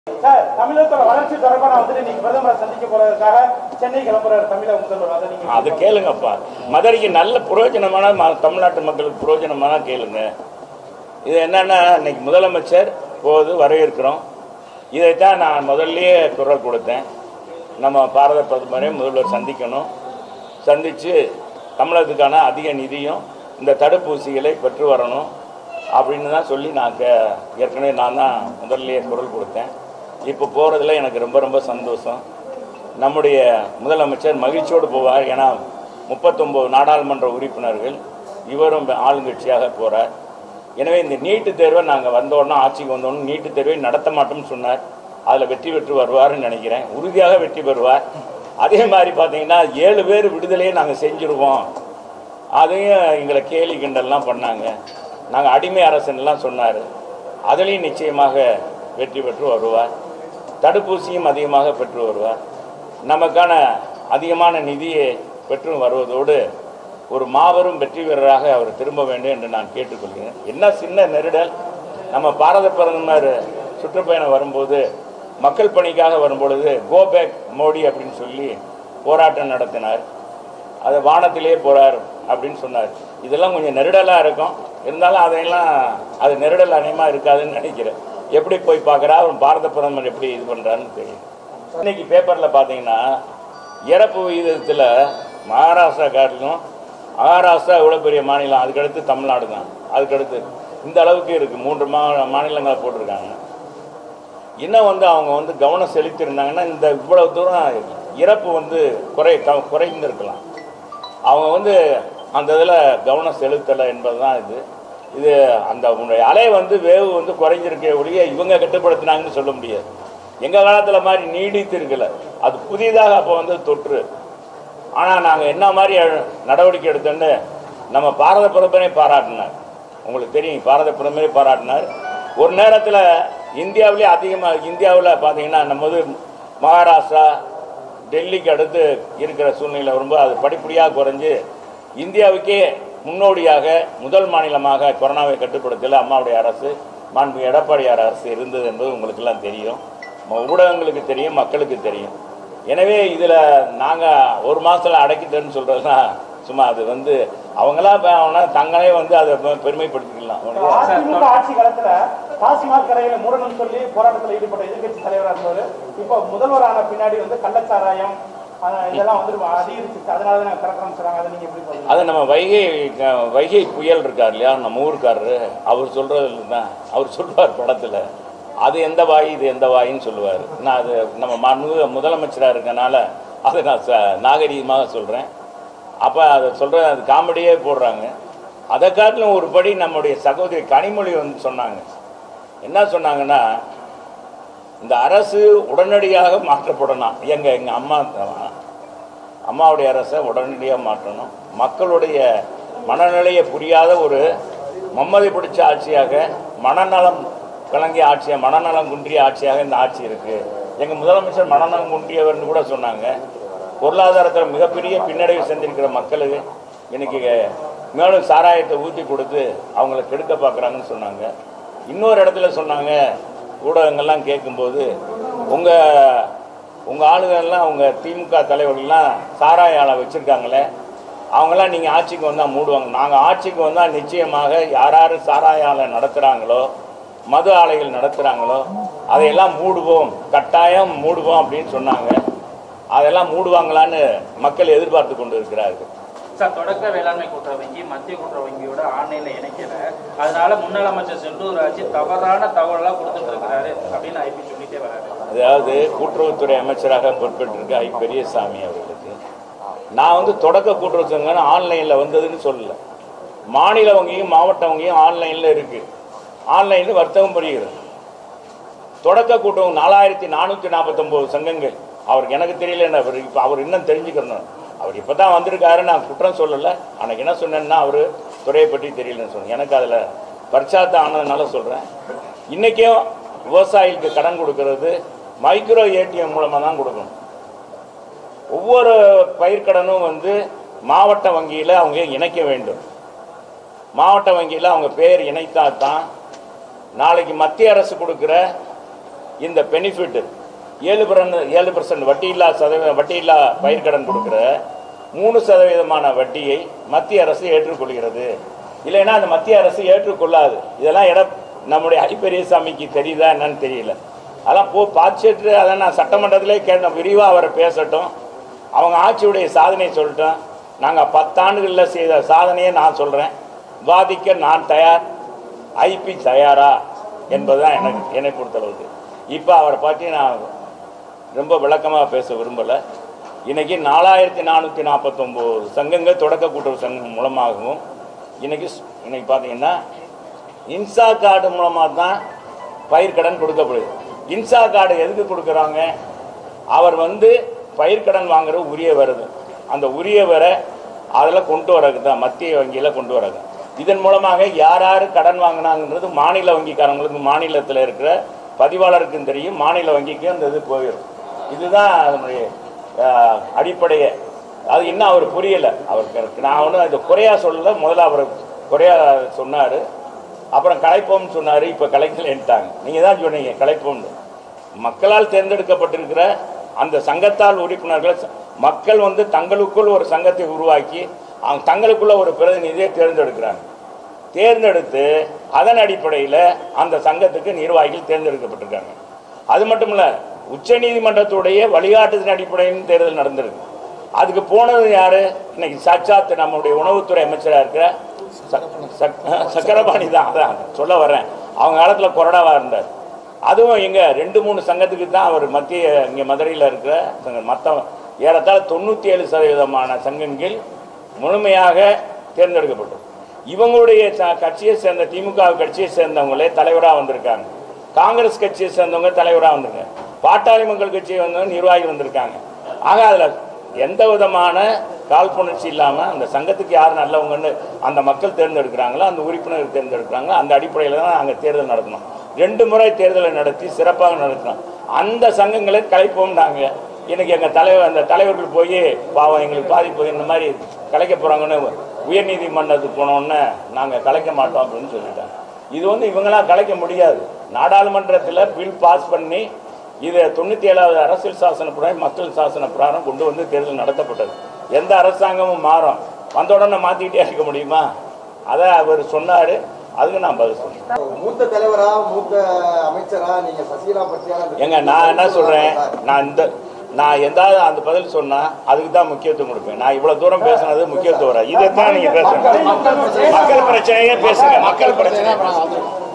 sir தமிழகத்தோட வளர்ச்சி தொடர்பான வந்துட்டு நீங்க பிரதமரை சந்திக்க போறதுக்காக சென்னை கிளம்புறாரு தமிழக முதல்வர் அதை நீங்க அது கேளுங்கப்பா மதுரைக்கு நல்ல பிரயோஜனமான ம- தமிழ்நாட்டு மக்களுக்கு பிரயோஜனமான கேளுங்க இது என்னன்னா இன்னைக்கு முதலமைச்சர் போது வரவேற்கிறோம் இதைத்தான் நான் முதல்லயே குரல் கொடுத்தேன் நம்ம பாரத பிரதமரை முதல்வர் சந்திக்கணும் சந்தித்து தமிழகத்துக்கான அதிக நிதியும் இந்த தடுப்பூசிகளை பெற்று வரணும் அப்படின்னு தான் சொல்லி நான் கே ஏற்கனவே நான் தான் முதல்லயே குரல் கொடுத்தேன் இப்போ போகிறதுல எனக்கு ரொம்ப ரொம்ப சந்தோஷம் நம்முடைய முதலமைச்சர் மகிழ்ச்சியோடு போவார் ஏன்னா முப்பத்தொம்போது நாடாளுமன்ற உறுப்பினர்கள் இவரும் ஆளுங்கட்சியாக போகிறார் எனவே இந்த நீட்டு தேர்வை நாங்கள் வந்தோடனே ஆட்சிக்கு வந்தோடனே நீட்டு தேர்வை நடத்த மாட்டோம்னு சொன்னார் அதில் வெற்றி பெற்று வருவார்னு நினைக்கிறேன் உறுதியாக வெற்றி பெறுவார் அதே மாதிரி பார்த்தீங்கன்னா ஏழு பேர் விடுதலையை நாங்கள் செஞ்சுருவோம் அதையும் எங்களை கேலி கிண்டல்லாம் பண்ணாங்க நாங்கள் அடிமை அரசுன்னெலாம் சொன்னார் அதுலேயும் நிச்சயமாக வெற்றி பெற்று வருவார் தடுப்பூசியும் அதிகமாக பெற்று வருவார் நமக்கான அதிகமான நிதியை பெற்று வருவதோடு ஒரு மாபெரும் வெற்றி வீரராக அவர் திரும்ப வேண்டும் என்று நான் கேட்டுக்கொள்கிறேன் என்ன சின்ன நெருடல் நம்ம பாரத பிரதமர் சுற்றுப்பயணம் வரும்போது மக்கள் பணிக்காக வரும்பொழுது கோ பேக் மோடி அப்படின்னு சொல்லி போராட்டம் நடத்தினார் அது வானத்திலே போறார் அப்படின்னு சொன்னார் இதெல்லாம் கொஞ்சம் நெருடலாக இருக்கும் இருந்தாலும் அதையெல்லாம் அது நெருடல் அநேகமாக இருக்காதுன்னு நினைக்கிறேன் எப்படி போய் பார்க்குறா அவர் பாரத பிரதமர் எப்படி இது பண்ணுறாருன்னு தெரியும் இன்னைக்கு பேப்பரில் பார்த்தீங்கன்னா இறப்பு விகிதத்தில் மகாராஷ்டிரா காட்டிலும் மகாராஷ்டிரா இவ்வளோ பெரிய மாநிலம் அதுக்கடுத்து தமிழ்நாடு தான் அதுக்கடுத்து இந்த அளவுக்கு இருக்குது மூன்று மா மாநிலங்களை போட்டிருக்காங்க இன்னும் வந்து அவங்க வந்து கவனம் செலுத்தியிருந்தாங்கன்னா இந்த இவ்வளவு தூரம் இறப்பு வந்து குறை க- குறைந்திருக்கலாம் அவங்க வந்து அந்த இதில் கவனம் செலுத்தலை என்பது தான் இது இது அந்த உன்னுடைய அலை வந்து வேவு வந்து குறைஞ்சிருக்கே ஒழிய இவங்க கட்டுப்படுத்தினாங்கன்னு சொல்ல முடியாது எங்கள் காலத்தில் மாதிரி நீடித்து இருக்கல அது புதிதாக அப்போ வந்து தொற்று ஆனால் நாங்கள் என்ன மாதிரி அழ- நடவடிக்கை எடுத்தோன்னு நம்ம பாரத பிரதமரை பாராட்டினார் உங்களுக்கு தெரியும் பாரத பிரதமரை பாராட்டினார் ஒரு நேரத்தில் இந்தியாவிலே அதிகமாக இந்தியாவில் பார்த்தீங்கன்னா நம்ம வந்து மகாராஷ்டிரா டெல்லிக்கு அடுத்து இருக்கிற சூழ்நிலை வரும்போது அது படிப்படியாக குறைஞ்சு இந்தியாவுக்கே முன்னோடியாக முதல் மாநிலமாக கொரோனாவை கட்டுப்படுத்தல அம்மாவுடைய அரசு மாண்பு எடப்பாடியார் அரசு இருந்தது என்பது உங்களுக்கெல்லாம் தெரியும் ம- ஊடகங்களுக்கு தெரியும் மக்களுக்கு தெரியும் எனவே இதில் நாங்கள் ஒரு மாதத்தில் அடைக்கிட்டேன்னு சொல்கிறதுனா சும்மா அது வந்து அவங்களா இப்ப அவனா தங்களே வந்து அதை பெ- பெருமைப்படுத்திக்கலாம் அதிமுக ஆட்சி காலத்துல டாஸ்மாக் கடையில மூடணும்னு சொல்லி போராட்டத்தில் ஈடுபட்ட எதிர்க்கட்சி தலைவராக இருந்தவர் இப்போ முதல்வரான பின்னாடி வந்து கள்ளச்சாராயம் அஹ், இதெல்லாம் வந்து அதிகரிச்சிருக்கு அதனால தான் கறக்கிறோம்னு சொல்றாங்க அதை நீங்க எப்படி பாருங்க அது நம்ம வைகை க- வைகை புயல் இருக்கார் இல்லையா நம்ம ஊருக்காரரு அவர் சொல்கிறது தான் அவர் சொல்லுவார் படத்தில் அது எந்த வாய் இது எந்த வாயின்னு சொல்லுவார் நான் அது நம்ம மனு முதலமைச்சராக இருக்கனால அதை நான் ச நாகரீகமாக சொல்கிறேன் அப்போ அதை சொல்கிற அது காமெடியே போடுறாங்க அதை காட்டிலும் ஒரு படி நம்முடைய சகோதரி கனிமொழி வந்து சொன்னாங்க என்ன சொன்னாங்கன்னா இந்த அரசு உடனடியாக மாற்றப்படணும் எங்க எங்கள் அம்மா அம்மாவுடைய அரசை உடனடியாக மாற்றணும் மக்களுடைய மனநிலையை புரியாத ஒரு மம்மதி பிடிச்ச ஆட்சியாக மனநலம் கலங்கிய ஆட்சியாக மனநலம் குன்றிய ஆட்சியாக இந்த ஆட்சி இருக்குது எங்கள் முதலமைச்சர் மனநலம் குன்றியவர்னு கூட சொன்னாங்க பொருளாதாரத்தில் மிகப்பெரிய பின்னடைவு செஞ்சிருக்கிற மக்களுக்கு இன்னைக்கு மேலும் சாராயத்தை ஊற்றி கொடுத்து அவங்கள கெடுக்க பார்க்குறாங்கன்னு சொன்னாங்க இன்னொரு இடத்துல சொன்னாங்க ஊடகங்கள்லாம் கேட்கும்போது உங்கள் உங்கள் ஆளுங்கள்லாம் உங்கள் திமுக தலைவர்கள்லாம் சாராய ஆளை வச்சுருக்காங்களே அவங்களாம் நீங்கள் ஆட்சிக்கு வந்தால் மூடுவாங்க நாங்கள் ஆட்சிக்கு வந்தால் நிச்சயமாக யார் யார் சாராய ஆலை நடத்துகிறாங்களோ மது ஆலைகள் நடத்துகிறாங்களோ அதையெல்லாம் மூடுவோம் கட்டாயம் மூடுவோம் அப்படின்னு சொன்னாங்க அதெல்லாம் மூடுவாங்களான்னு மக்கள் எதிர்பார்த்து கொண்டு இருக்கிறார்கள் சார் தொடக்க வேளாண்மை கூட்டுறவு வங்கி மத்திய கூட்டுறவு வங்கியோட ஆணையில இணைக்கல அதனால முன்னாள் அமைச்சர் செல்லூர் ராஜு தவறான தகவலாம் கொடுத்துட்டு இருக்கிறாரு அப்படின்னு ஐபி சொல்லிட்டே வராரு அதாவது கூட்டுறவுத்துறை அமைச்சராக பொறுப்பேற்றிருக்க ஐ பெரியசாமி அவர்களுக்கு நான் வந்து தொடக்க கூட்டுறவு சங்கம் ஆன்லைனில் வந்ததுன்னு சொல்லல மாநில வங்கியும் மாவட்ட வங்கியும் ஆன்லைனில் இருக்குது ஆன்லைனில் வர்த்தகம் புரிகிறது தொடக்க கூட்டுறவு நாலாயிரத்தி நானூற்றி நாற்பத்தொம்போது சங்கங்கள் அவருக்கு எனக்கு தெரியல என்ன அவர் இப்போ அவர் இன்னும் தெரிஞ்சுக்கணும் அவர் இப்போ தான் வந்திருக்காரு நான் குற்றம் சொல்லலை அன்னைக்கு என்ன சொன்னேன்னா அவர் துறையை பற்றி தெரியலன்னு சொன்னேன் எனக்கு அதில் பரிச்சாத்தம் ஆனதுனால சொல்கிறேன் இன்றைக்கும் விவசாயிகளுக்கு கடன் கொடுக்கறது மைக்ரோ ஏடிஎம் மூலமாக தான் கொடுக்கணும் ஒவ்வொரு பயிர்க்கடனும் வந்து மாவட்ட வங்கியில் அவங்க இணைக்க வேண்டும் மாவட்ட வங்கியில் அவங்க பேர் இணைத்தா தான் நாளைக்கு மத்திய அரசு கொடுக்குற இந்த பெனிஃபிட் ஏழு பர்சன்ட் ஏழு பர்சன்ட் வட்டியில்லா சதவீதம் வட்டியில்லா பயிர்க்கடன் கொடுக்குற மூணு சதவீதமான வட்டியை மத்திய அரசு ஏற்றுக்கொள்கிறது இல்லைன்னா அந்த மத்திய அரசு ஏற்றுக்கொள்ளாது இதெல்லாம் இட நம்முடைய ஐப்பெரியசாமிக்கு தெரியுதா என்னன்னு தெரியல அதெல்லாம் போ பார்த்துட்டு அதை நான் சட்டமன்றத்திலே கேட்டேன் விரிவாக அவரை பேசட்டும் அவங்க ஆட்சியுடைய சாதனையை சொல்லிட்டோம் நாங்கள் பத்தாண்டுகளில் செய்த சாதனையை நான் சொல்கிறேன் வாதிக்க நான் தயார் ஐபி தயாரா என்பதுதான் எனக்கு என்னை பொறுத்தளவுக்கு இப்போ அவரை பற்றி நான் ரொம்ப விளக்கமாக பேச விரும்பலை இன்னைக்கு நாலாயிரத்தி நானூற்றி நாற்பத்தொம்போது சங்கங்கள் தொடக்க கூட்டுறவு சங்கம் மூலமாகவும் இன்னைக்கு ஸ்- இன்னைக்கு பார்த்தீங்கன்னா இன்சா கார்டு மூலமாக தான் பயிர்க்கடன் கொடுக்கப்படுது இன்சா கார்டு எதுக்கு கொடுக்குறாங்க அவர் வந்து பயிர்க்கடன் வாங்குற உரிய வருது அந்த உரிய வர அதில் கொண்டு வரது தான் மத்திய வங்கியில் கொண்டு வரது இதன் மூலமாக யார் யார் கடன் வாங்கினாங்கன்றது மாநில வங்கிக்காரங்களுக்கு மாநிலத்தில் இருக்கிற பதிவாளருக்கும் தெரியும் மாநில வங்கிக்கும் அந்த இது போயிடும் இதுதான் அதனுடைய ஆஹ், அடிப்படையே அது இன்னும் அவர் புரியலை அவருக்கு நான் ஒன்றும் இது குறையா சொல்லல முதல்ல அவர் குறையா சொன்னார் அப்புறம் கலைப்போம்னு சொன்னார் இப்போ கலைக்கலன்ட்டாங்க நீங்கள் தான் சொன்னீங்க கலைப்போம்னு மக்களால் தேர்ந்தெடுக்கப்பட்டிருக்கிற அந்த சங்கத்தால் உறுப்பினர்கள் ச- மக்கள் வந்து தங்களுக்குள் ஒரு சங்கத்தை உருவாக்கி அவங்க தங்களுக்குள்ள ஒரு பிரதிநிதியை தேர்ந்தெடுக்கிறாங்க தேர்ந்தெடுத்து அதன் அடிப்படையில் அந்த சங்கத்துக்கு நிர்வாகிகள் தேர்ந்தெடுக்கப்பட்டிருக்காங்க அது மட்டும் இல்லை உச்சநீதிமன்றத்துடைய வழிகாட்டுதலின் அடிப்படையில் தேர்தல் நடந்திருக்கு அதுக்கு போனது யாரு இன்னைக்கு சாட்சாத் நம்முடைய உணவுத்துறை அமைச்சராக இருக்கிற ச- சக்- சக்கரபாணி தான் அதான் சொல்ல வர்றேன் அவங்க காலத்தில் கொறடாவாக இருந்தார் அதுவும் எங்க ரெண்டு மூணு சங்கத்துக்கு தான் அவர் மத்திய இங்கே மதுரையில் இருக்கிற சங்கம் மற்ற ஏறத்தாழ தொண்ணூற்றி ஏழு சதவீதமான சங்கங்கள் முழுமையாக தேர்ந்தெடுக்கப்பட்டது இவங்களுடைய ச- கட்சியை சேர்ந்த திமுக கட்சியை சேர்ந்தவங்களே தலைவராக வந்திருக்காங்க காங்கிரஸ் கட்சியை சேர்ந்தவங்க தலைவராக வந்திருக்காங்க பாட்டாளி மக்கள் கட்சியை வந்தவங்க நிர்வாகி வந்திருக்காங்க ஆக அதில் எந்த விதமான காழ்ப்புணர்ச்சி இல்லாமல் அந்த சங்கத்துக்கு யார் நல்லவங்கன்னு அந்த மக்கள் தேர்ந்தெடுக்கிறாங்களோ அந்த உறுப்பினர் தேர்ந்தெடுக்கிறாங்க அந்த அடிப்படையில் தான் நாங்கள் தேர்தல் நடத்தணும் ரெண்டு முறை தேர்தலை நடத்தி சிறப்பாக நடத்தினோம் அந்த சங்கங்களை கலைப்போம் நாங்கள் இன்னைக்கு எங்கள் தலைவர் அந்த தலைவர்கள் போய் பாவம் எங்களுக்கு பாதிப்பு இந்த மாதிரி கலைக்க போகிறாங்கன்னு உயர்நீதிமன்றத்துக்கு போனோன்னே நாங்கள் கலைக்க மாட்டோம் அப்படின்னு சொல்லிட்டாங்க இது வந்து இவங்களாம் கலைக்க முடியாது நாடாளுமன்றத்தில் பில் பாஸ் பண்ணி இது தொண்ணூற்றி ஏழாவது அரசியல் சாசன பிரகாரம் மக்கள் சாசன பிரகாரம் கொண்டு வந்து தேர்தல் நடத்தப்பட்டது எந்த அரசாங்கமும் மாறும் வந்த உடனே மாற்றிக்கிட்டே இருக்க முடியுமா அதை அவர் சொன்னார் அதுக்கு நான் பதில் சொன்னேன் மூத்த தலைவரா மூத்த அமைச்சரா நீங்க சசிகலா பற்றியான அந்த- ஏங்க நான் என்ன சொல்கிறேன் நான் இந்த நான் எந்தாவது அந்த பதில் சொன்னா அதுக்கு தான் முக்கியத்துவம் கொடுப்பேன் நான் இவ்வளவு தூரம் பேசுனது முக்கியத்துவம் வர இதை தான் நீங்க பேசுங்க மக்கள் பிரச்சனையே பேசுங்க மக்கள் பிரச்சனை